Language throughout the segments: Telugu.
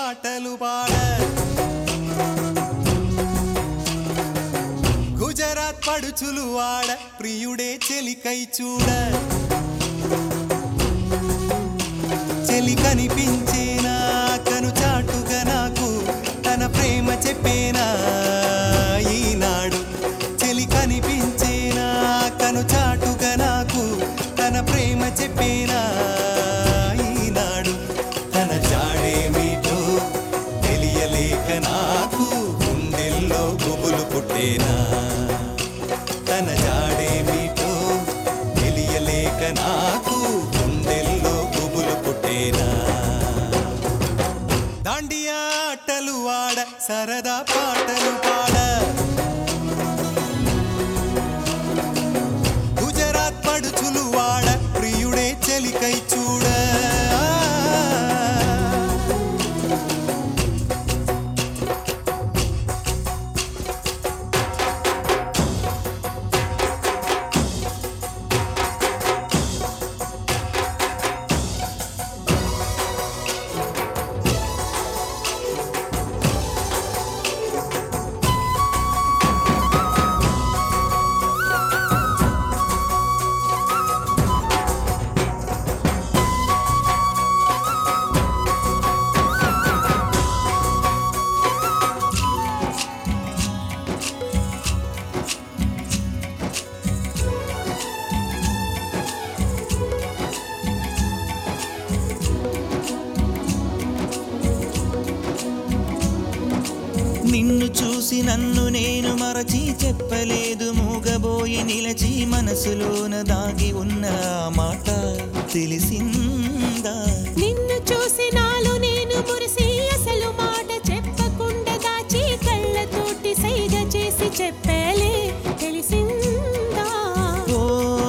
పాటలు పాడ గుజరాత్ పడుచులు వాడ ప్రియుడే చెలికై చూడ చెలి కనిపించేనా కను చాటుగా నాకు తన ప్రేమ చెప్పేనా ఈనాడు చెలి కనిపించేనా కను చాటుగా నాకు తన ప్రేమ చెప్పేనా ఈనాడు తన జాడేమిటో తెలియలేక నాకు గుండెల్లో గుబులు పుట్టేనా తన జాడేమిటో తెలియలేక నాకు గుండెల్లో గుబులు పుట్టేనా దాండియా ఆటలు ఆడ సరదా పాటలు పాడ గుజరాత్ పడుచులు వాడ ప్రియుడే చెలికై చూడ నిన్ను చూసి నన్ను నేను మరచి చెప్పలేదు మూగబోయి నిలచి మనసులోన దాగి ఉన్న ఆ మాట తెలిసిందా నిన్ను చూసి నాలో నేను మురిసి అసలు మాట చెప్పకుండా దాచి కళ్ళతోటి సైగ చేసి చెప్పలే తెలిసిందా ఓ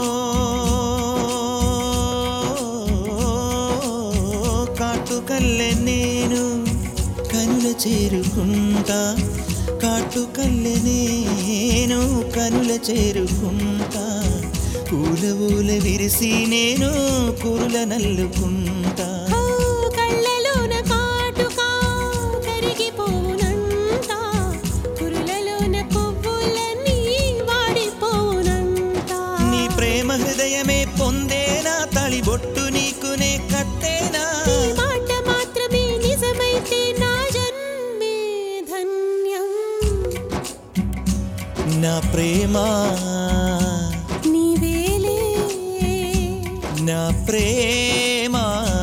కాటుకల్లె నేను కనుల చేరుకుంటా కాటుకల్లె నేను కనుల చేరుకుంటా పూల ఊల విరిసి నేను కురుల నల్లుకుంటా ఓ కళ్ళలోన కాటుకా కరిగిపోవునంతా కురులలోన పువ్వులన్నీ వాడిపోవునంతా నీ ప్రేమ హృదయమే పొందేనా తళిబొట్టు నీకునే కట్టేనా ఈ మాట మాత్రమే నిజమైతే నా జన్మే ధన్యం నా ప్రేమ నీవేలే నా ప్రేమ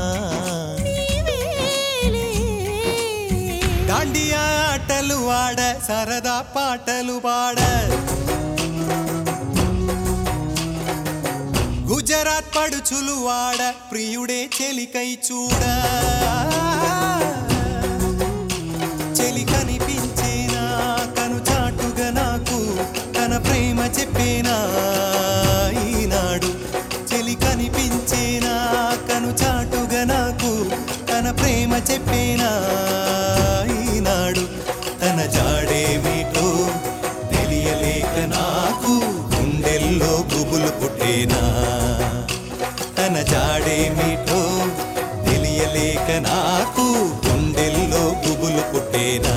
నీవేలే దాండియా ఆటలు ఆడ సరదా పాటలు పాడ గుజరాత్ పడుచులు వాడ ప్రియుడే చెలికై చూడ చెలి కనిపించేనా కను చాటుగా నాకు తన ప్రేమ చెప్పేనా ఈనాడు చెలి కనిపించేనా కను చాటుగా నాకు తన ప్రేమ చెప్పేనా ఈనాడు తన జాడేమిటో తెలియలేక నాకు గుండెల్లో గుబులు పుట్టేనా తన జాడేమిటో తెలియలేక నాకు గుండెల్లో గుబులు పుట్టేనా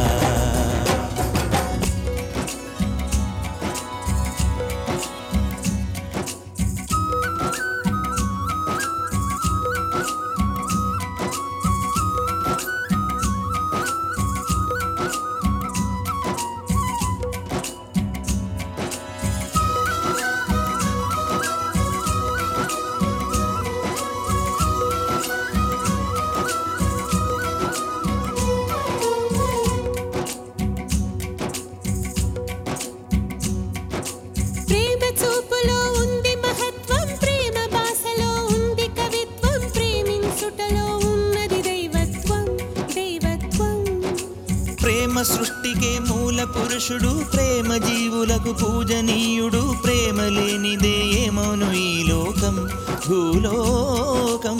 ప్రేమ చూపులో ఉంది మహత్వం ప్రేమ భాషలో ఉంది కవిత్వం ప్రేమించుటలో ఉన్నది దైవత్వం దైవత్వం ప్రేమ సృష్టికే మూల పురుషుడు ప్రేమ జీవులకు పూజనీయుడు ప్రేమ లేనిదే ఏమౌను ఈ లోకం భూలోకం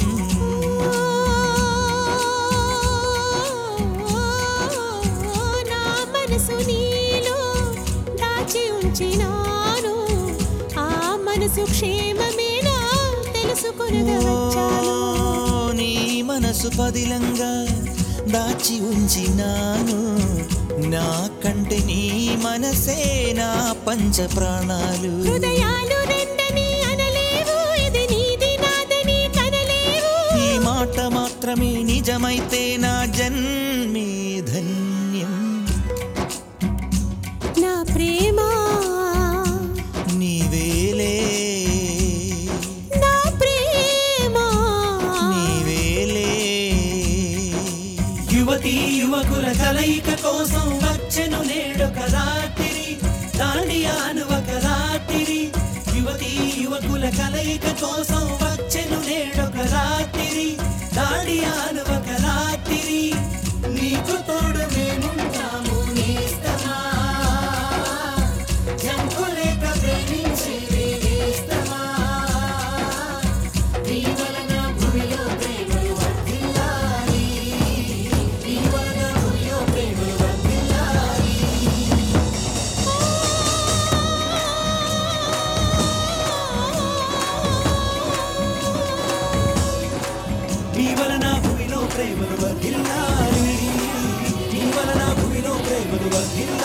నా మనసు నీలో దాచి ఉంచినాను ఆ మనసు క్షేమమేనా తెలుసుకొనగా వచ్చాను ఓ, నీ మనసు పదిలంగా దాచి ఉంచినాను నా కంటే నీ మనసే నా పంచ ప్రాణాలు హృదయాలు రెండని అనలేవు ఇది నీది నాదని కనలేవు ఈ మాట మాత్రమే నిజమైతే నా జన్మే ధన్యం నా ప్రేమ నీవేలే నా ప్రేమ నీవేలే యువతి యువకుల కలయిక కోసం వచ్చెను నేడొక రాత్రి దాండియాను ఒక రాత్రి యువతి యువకుల కలయిక కోసం వచ్చెను నేడొక రాత్రి దాండియాను ఒక రాత్రి నీకు తోడు మేముంటాము నేస్తమా జంకులేక ప్రేమించి నేస్తమా నీ వలన భూమిలో ప్రేమలు వర్ధిల్లాలి నీ వలన భూమిలో ప్రేమలు వర్ధిల్లాలి నీ వలన భూమిలో ప్రేమలు వర్ధిల్లాలి నీ వలన భూమిలో ప్రేమలు వర్ధిల్లాలి